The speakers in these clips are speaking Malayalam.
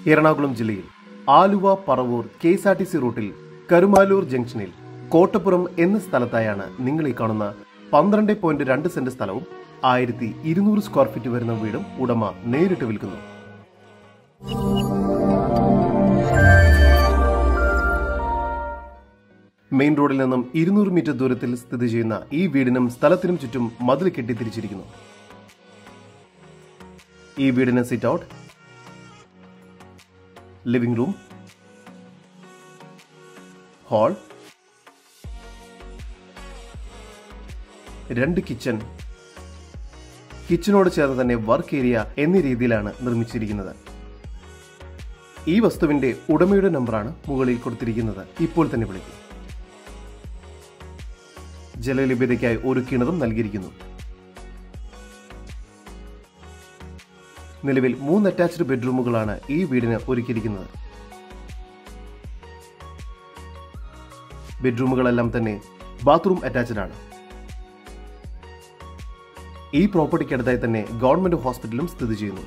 എറണാകുളം ജില്ലയിൽ Aluva Paravur K S R T C റൂട്ടിൽ കരുമാലൂർ ജംഗ്ഷനിൽ കോട്ടപ്പുറം എന്ന സ്ഥലത്തായാണ് നിങ്ങൾ ഈ കാണുന്ന പന്ത്രണ്ട് പോയിന്റ് രണ്ട് സെന്റ് സ്ഥലവും ആയിരത്തി ഇരുന്നൂറ് സ്ക്വയർ ഫീറ്റ് വരുന്ന വീടും ഉടമ നേരിട്ട് വിൽക്കുന്നു മെയിൻ റോഡിൽ നിന്നും ഇരുന്നൂറ് മീറ്റർ ദൂരത്തിൽ സ്ഥിതി ചെയ്യുന്ന ഈ വീടിനും സ്ഥലത്തിനും ചുറ്റും മതിൽ കെട്ടി തിരിച്ചിരിക്കുന്നു ഈ വീടിന് sit out living room hall രണ്ട് കിച്ചൺ കിച്ചണോട് ചേർന്ന് തന്നെ വർക്ക് ഏരിയ എന്നീ രീതിയിലാണ് നിർമ്മിച്ചിരിക്കുന്നത് ഈ വസ്തുവിന്റെ ഉടമയുടെ നമ്പറാണ് മുകളിൽ കൊടുത്തിരിക്കുന്നത് ഇപ്പോൾ തന്നെ വിളിക്കും ജലലഭ്യതയ്ക്കായി ഒരു കിണറും നൽകിയിരിക്കുന്നു നിലവിൽ മൂന്ന് അറ്റാച്ച്ഡ് ബെഡ്റൂമുകളാണ് ഈ വീടിന് ഒരുക്കിയിരിക്കുന്നത് ബെഡ്റൂമുകളെല്ലാം തന്നെ ബാത്റൂം അറ്റാച്ച്ഡ് ആണ് ഈ പ്രോപ്പർട്ടിക്കടുത്തായി തന്നെ ഗവൺമെന്റ് ഹോസ്പിറ്റലും സ്ഥിതി ചെയ്യുന്നു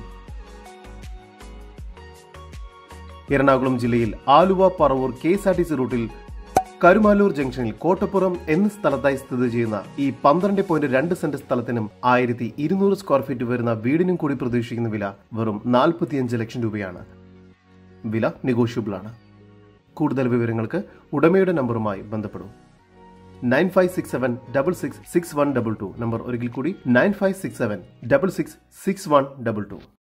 എറണാകുളം ജില്ലയിൽ Aluva Paravur K S R T C റൂട്ടിൽ കരുമാലൂർ ജംഗ്ഷനിൽ കോട്ടപ്പുറം എന്ന സ്ഥലത്തായി സ്ഥിതി ചെയ്യുന്ന ഈ പന്ത്രണ്ട് പോയിന്റ് രണ്ട് സെന്റ് സ്ഥലത്തിനും ആയിരത്തി ഇരുന്നൂറ് സ്ക്വയർ ഫീറ്റ് വരുന്ന വീടിനും കൂടി പ്രതീക്ഷിക്കുന്ന വില വെറും നാൽപ്പത്തിയഞ്ച് ലക്ഷം രൂപയാണ് വില നെഗോഷ്യബിൾ ആണ് കൂടുതൽ വിവരങ്ങൾക്ക് ഉടമയുടെ നമ്പറുമായി ബന്ധപ്പെടും nine five six seven double six six one double two number ഒരിക്കൽ കൂടി nine five six seven double six six one double to